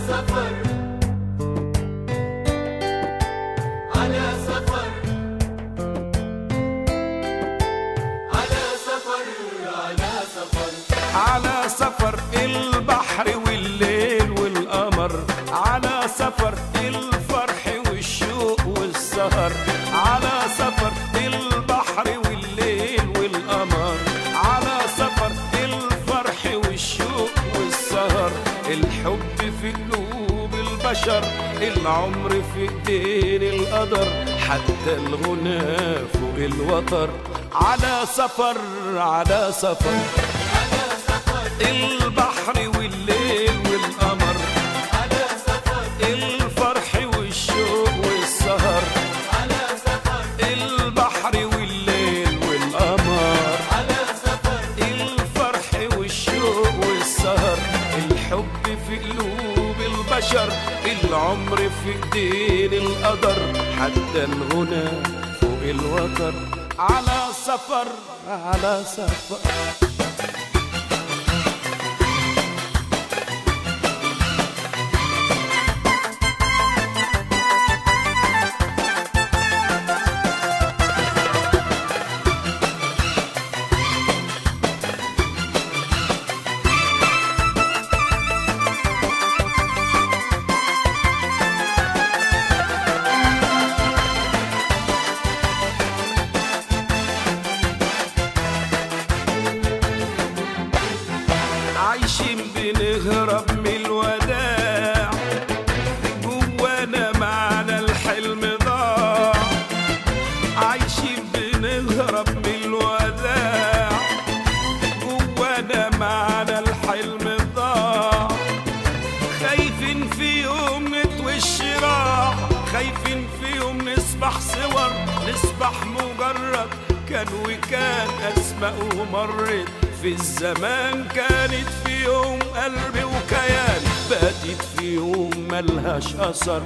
سفر على سفر على سفر على سفر على سفر البحر والليل والقمر على سفر الفرح والشوق والسهر على سفر البحر والليل والقمر على سفر الفرح والشوق والسهر الحب في قلوب البشر العمر في ايدين القدر حتى الغنى فوق الوتر على سفر على سفر على سفر البحر والليل والقمر على سفر الفرح والشوق والسهر على سفر البحر والليل والقمر على سفر الفرح والشوق والسهر الحب في قلوب البشر العمر في ايدين القدر حتى الغنى فوق الوتر على سفر على سفر عايشين بنهرب من الوداع جوانا معنى الحلم ضاع عايشين بنهرب من الوداع جوانا معنى الحلم ضاع خايفين في يوم نتوي الشراع خايفين في يوم نسبح صور نسبح مجرد كان وكان أسماء ومرت في الزمان كانت في يوم قلب وكيان باتت في يوم ملهاش أثر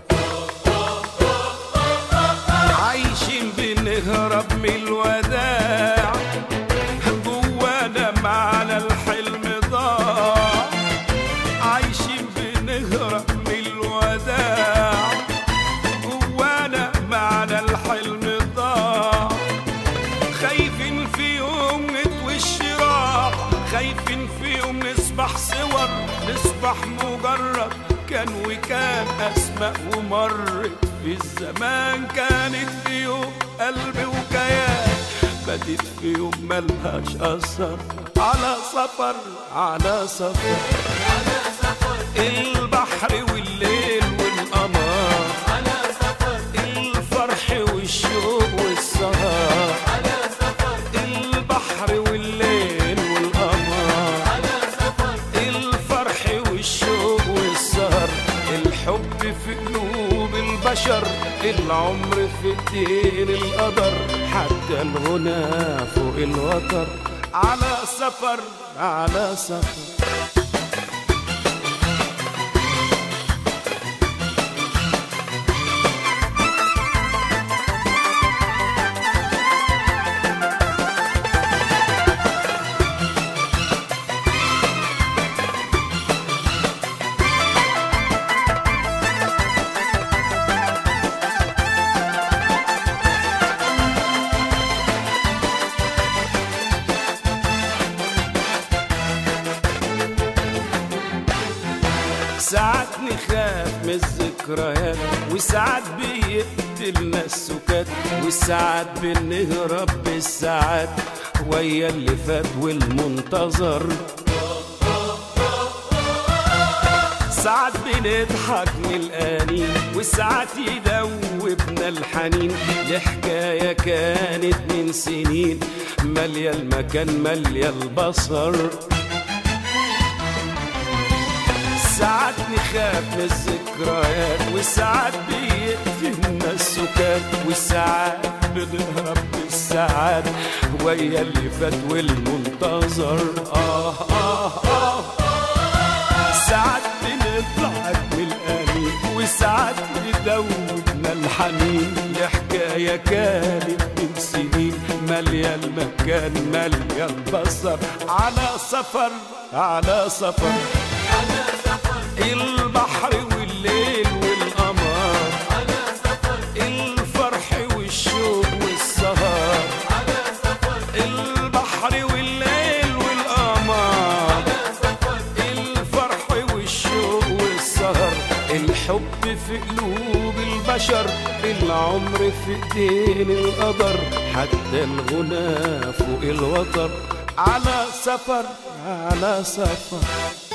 عايشين بنهرب من الوداع جوانا معنى الحلم ضاع عايشين بنهرب من الوداع جوانا معنى الحلم ضاع خايفين في يوم نتوي الشراع خايفين في يوم نسبح صور نسبح مجرد كان وكان أسماء ومرت في الزمان كانت في يوم قلب وكيان بدت في يوم ملهاش أثر على سفر على سفر على سفر البحر والليل والقمر على سفر الفرح والشوق والسهر على سفر البحر والليل والقمر على سفر الفرح والشوق والسهر الحب في قلوب البشر العمر في ايدين القدر حتى الغنى فوق الوتر على سفر على سفر ساعات نخاف من الذكريات وساعات بيقتلنا السكات وساعات بنهرب بالساعات ويا اللي فات والمنتظر ساعات بنضحك من الآنين وساعات يدوبنا الحنين لحكاية كانت من سنين مالية المكان مالية البصر ساعات نخاف من الذكريات وساعات بيقتلنا السكات وساعات بنهرب بالساعات ويا اللي فات والمنتظر آه آه آه ساعات بنضحك من الآنين وساعات يدوبنا الحنين لحكاية كانت من سنين مالية المكان مالية البصر على سفر على سفر على سفر البحر الحب في قلوب البشر العمر في ايدين القدر حتى الغنى فوق الوتر على سفر على سفر